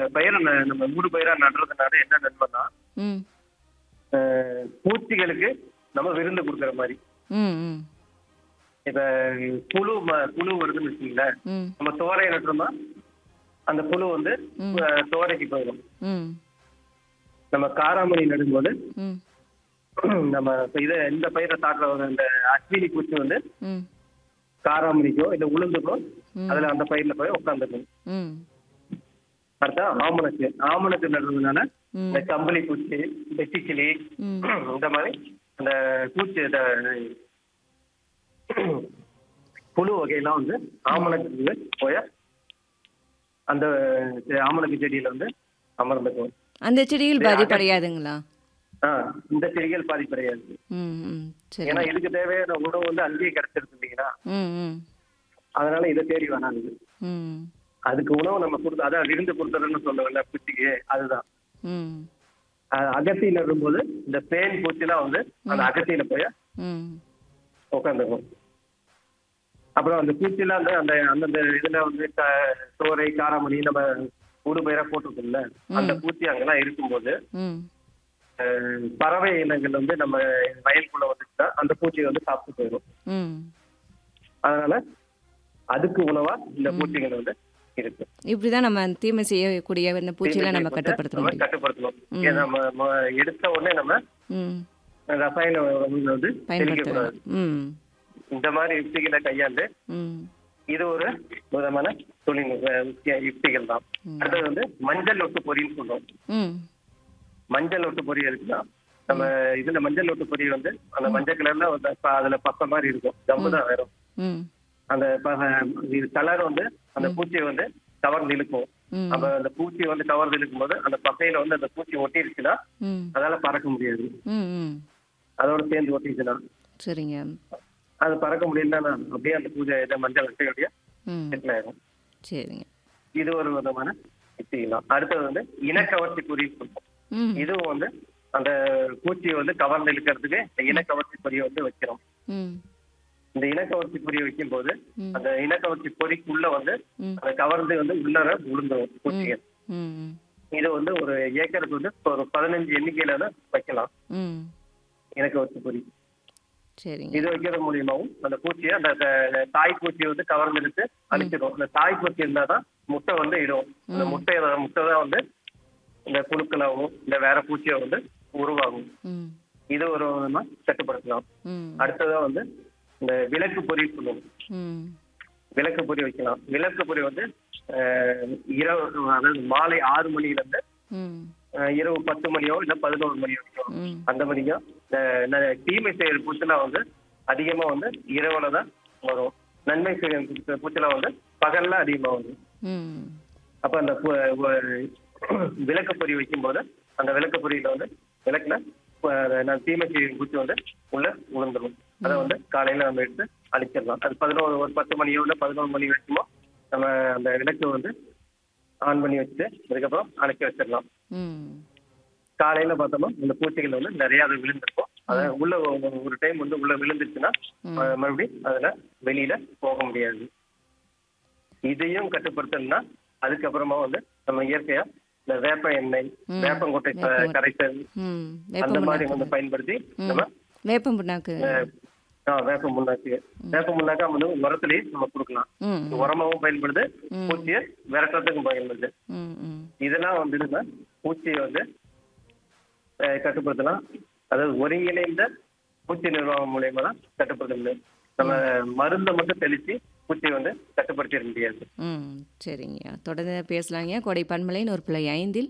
பயிரை ந- நம்ம மூணு பயிரா நடுறதுனால என்ன நன்மைன்னா ம் அஹ், பூச்சிகளுக்கு நம்ம விருந்து கொடுக்குற மாதிரி ம் ம் இப்ப புழு ம- புழு வருதுன்னு வச்சுங்களேன் ம் நம்ம தோரையை நட்டுறோம்னா அந்த புழு வந்து அஹ், தோரைக்கு போயிடும் ம் நம்ம காராமணி நடும்போது ம் நம்ம இப்ப இதை இந்த பயிரை தாக்குற இந்த அஸ்வினி பூச்சி வந்து ம் காராமணிக்கோ இல்ல உளுந்துக்கோ அதுல அந்த பயிர்ல போய் உட்காந்துக்கும் ம் அடுத்தா ஆமணக்கு ஆமணக்கு நடுறதுனால ம். இந்த கம்பளி பூச்சி வெட்டிக்கிளி ம். இந்த மாதிரி அந்த பூச்சி இந்த புழு வகையெல்லாம் வந்து ஆமணக்கு போய் அந்த ஆமணக்கு செடியில வந்து அமர்ந்துக்கும் அந்த செடிகள் பாதிப்படையாதுங்களா ஆ இந்த செடிகள் பாதிப்படையாது ம் ம் சரி ஏன்னா இதுக்கு தேவையான உணவு வந்து அங்கேயே கிடைச்சிருக்கு இல்லைங்களா ம் ம் அதனால இதை தேடி வேணாங்க ம் அதுக்கு உணவு நம்ம கொடுத்து அதான் விருந்து கொடுத்துறோம்னு சொல்லுவோம்ல பூச்சிக்கு அதுதான் ம் அஹ் அகத்தி நடும்போது இந்த பேன் பூச்சிலாம் வந்து அந்த அகத்தியில போய் ம் உட்காந்துக்கும் அப்புறம் அந்த பூச்சிலாம் வந்து அந்த அந்தந்த இதுல வந்து க- சோறை காராமணி நம்ம ஊடு பயிரா போட்டிருக்கோம்ல அந்த பூச்சி அங்கெல்லாம் இருக்கும்போது ம் அஹ், பறவை இனங்கள் வந்து நம்ம வயலுக்குள்ள வந்துச்சுன்னா அந்த பூச்சியை வந்து சாப்பிட்டு போயிடும் ம் அதனால அதுக்கு உணவா இந்த பூச்சிகள் வந்து இருக்கு இப்படிதான் நம்ம தீமை செய்யக்கூடிய இந்த பூச்சியெல்லாம் நம்ம தீமை கட்டுப்படுத்த நம்ம முடியும் கட்டுப்படுத்தணும் ஏன்னா நம்ம ம- எடுத்த உடனே நம்ம ம் ரசாயன உரங்களை வந்து தெளிக்க கூடாது பயன்படுத்த ம் இந்த மாதிரி யுக்திகளை கையாண்டு ம் இது ஒரு விதமான தொழில்நுட்ப யுக்தி- யுக்திகள் தான் அடுத்தது வந்து மஞ்சள் ஒட்டு பொரின்னு சொல்றோம் ம் மஞ்சள் ஒட்டு பொரி இருக்குன்னா நம்ம இதுல மஞ்சள் ஒட்டு பொரி வந்து அந்த மஞ்சள் கலர்ல வந்து ப- அதுல பசை மாதிரி இருக்கும் ஜம்பு தான் வரும் ம் அந்த கலர் வந்து அந்த பூச்சியை வந்து கவர்ந்து இழுக்கும் ம். அப்ப அந்த பூச்சி வந்து கவர்ந்து இழுக்கும் போது அந்த பசையில வந்து அந்த பூச்சி ஒட்டிருச்சுன்னா ம் அதால பறக்க முடியாது ம் ம் அதோட சேர்ந்து ஒட்டிச்சுன்னா சரிங்க அது பறக்க முடியலன்னா அப்படியே அந்த பூஜை இதை மஞ்சள் அப்படியே ம் செட்டில் ஆயிடும் சரிங்க இது ஒரு விதமான யுக்தி தான் அடுத்தது வந்து இனக்கவர்ச்சி குறி சொல்றோம் ம் இதுவும் வந்து அந்த பூச்சியை வந்து கவர்ந்து இழுக்கிறதுக்கு இந்த இனக்கவர்ச்சி பொறியை வந்து வைக்கிறோம் ம் இந்த இனக்கவர்ச்சி பொறியை வைக்கும் போது ம். அந்த இனக்கவர்ச்சி பொறிக்குள்ள வந்து ம். அந்த கவர்ந்து வந்து உள்ளர விழுந்துரும் பூச்சிகள் ம் ம் இது வந்து ஒரு ஏக்கருக்கு வந்து ஒரு பதினஞ்சு எண்ணிக்கையில தான் வைக்கலாம் ம் இனக்கவர்ச்சி பொறி சரிங்க இது வைக்கிறது மூலியமாவும் அந்த பூச்சியை அந்த த- தாய் பூச்சியை வந்து கவர்ந்து இழுத்து அழிச்சிடும் அந்த தாய் பூச்சி இருந்தாதான் முட்டை வந்து இடும் அந்த முட்டையை முட்டை தான் வந்து இந்த புழுக்களாகவும் இந்த வேற பூச்சியை வந்து உருவாகும் ம் இது ஒரு விதமா கட்டுப்படுத்தலாம் ம் அடுத்ததா வந்து இந்த விளக்கு பொறி சொல்லுவோம் ம் விளக்கு பொறி வைக்கலாம் விளக்கு பொறி வந்து அஹ், இரவு அதாவது மாலை ஆறு மணில இருந்து ம் அஹ், இரவு பத்து மணியோ இல்ல பதினோரு மணி வரைக்கும் ம் அந்த மணிக்கும் இந்த இந்த தீமை செய்யற பூச்செல்லாம் வந்து அதிகமா வந்து இரவுல தான் வரும் நன்மை செய்யற பூச்ச- பூச்செல்லாம் வந்து பகல்ல அதிகமா வரும் ம் அப்ப அந்த பு- வ- விளக்கு பொறி வைக்கும்போது அந்த விளக்கு பொறியில வந்து விளக்குல ப- நான் தீமை செய்யும் பூச்சி வந்து உள்ள விழுந்துடும் அதை வந்து காலையில நம்ம எடுத்து அழிச்சிடலாம் அது பதினோரு ஒரு பத்து மணியோ இல்ல பதினோரு மணி வரைக்குமோ நம்ம அந்த விளக்கு வந்து ஆன் பண்ணி வச்சுட்டு அதுக்கப்புறம் அணைக்க வச்சிடலாம் ம் காலையில பார்த்தோம்னா இந்த பூச்சிகள் வந்து நிறைய அது விழுந்திருக்கும் அதை உள்ள ஒரு- ஒரு டைம் வந்து உள்ள விழுந்துச்சுன்னா அஹ் மறுபடியும் அதுல வெளியில போக முடியாது இதையும் கட்டுப்படுத்தணும்னா அதுக்கப்புறமா வந்து நம்ம இயற்கையா இந்த வேப்ப எண்ணெய் வேப்பங்கொட்டை க- கரைசல் ம் அந்த வேப்பம் மாதிரி புண்ணாக்கு வந்து பயன்படுத்தி நம்ம வேப்பம் புண்ணாக்கு ஆ, வேப்ப முன்னாக்கு வேப்ப முன்னாக்கா வந்து உரத்திலேயே நம்ம கொடுக்கலாம் ம் இது உரமாவும் பயன்படுது பூச்சியை விரட்டுறதுக்கும் பயன்படுது ம் ம் இதெல்லாம் வந்துடுன்னா பூச்சியை வந்து அஹ், கட்டுப்படுத்தலாம் அதாவது ஒருங்கிணைந்த பூச்சி நிர்வாகம் மூலியமா தான் கட்டுப்படுத்த முடியும் நம்ம மருந்தை மட்டும் தெளிச்சு பூச்சியை வந்து கட்டுப்படுத்திட முடியாது ம் சரிங்க தொடர்ந்து பேசலாங்க கோடை பன்மலைன்னு ஒரு பிள்ளை ஐந்தில்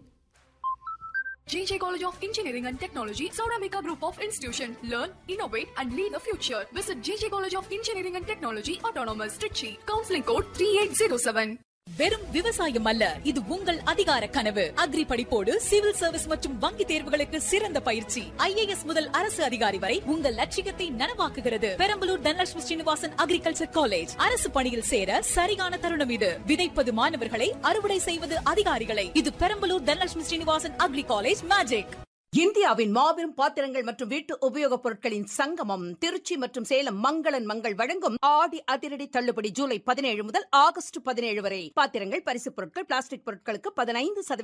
JJ College of Engineering and Technology, Sauramika Group of Institution. Learn, innovate, and lead the future. Visit JJ College of Engineering and Technology, Autonomous, Trichy. Counseling code 3807. வெறும் விவசாயம் அல்ல இது உங்கள் அதிகார கனவு அக்ரி படிப்போடு சிவில் சர்வீஸ் மற்றும் வங்கி தேர்வுகளுக்கு சிறந்த பயிற்சி ஐஏஎஸ் முதல் அரசு அதிகாரி வரை உங்கள் லட்சியத்தை நனவாக்குகிறது பெரம்பலூர் தனலட்சுமி ஸ்ரீனிவாசன் அக்ரிகல்ச்சர் காலேஜ் அரசு பணியில் சேர சரியான தருணம் இது விதைப்பது மாணவர்களை அறுவடை செய்வது அதிகாரிகளை இது Perambalur Dhanalakshmi Srinivasan agri college magic இந்தியாவின் மாபெரும் பாத்திரங்கள் மற்றும் வீட்டு உபயோகப் பொருட்களின் சங்கமம் திருச்சி மற்றும் சேலம் மங்களன் மங்கள் வழங்கும் ஆடி அதிரடி தள்ளுபடி ஜூலை பதினேழு முதல் ஆகஸ்ட் பதினேழு வரை பாத்திரங்கள் பரிசுப் பொருட்கள் பிளாஸ்டிக் பொருட்களுக்கு பதினைந்து சதவீதம்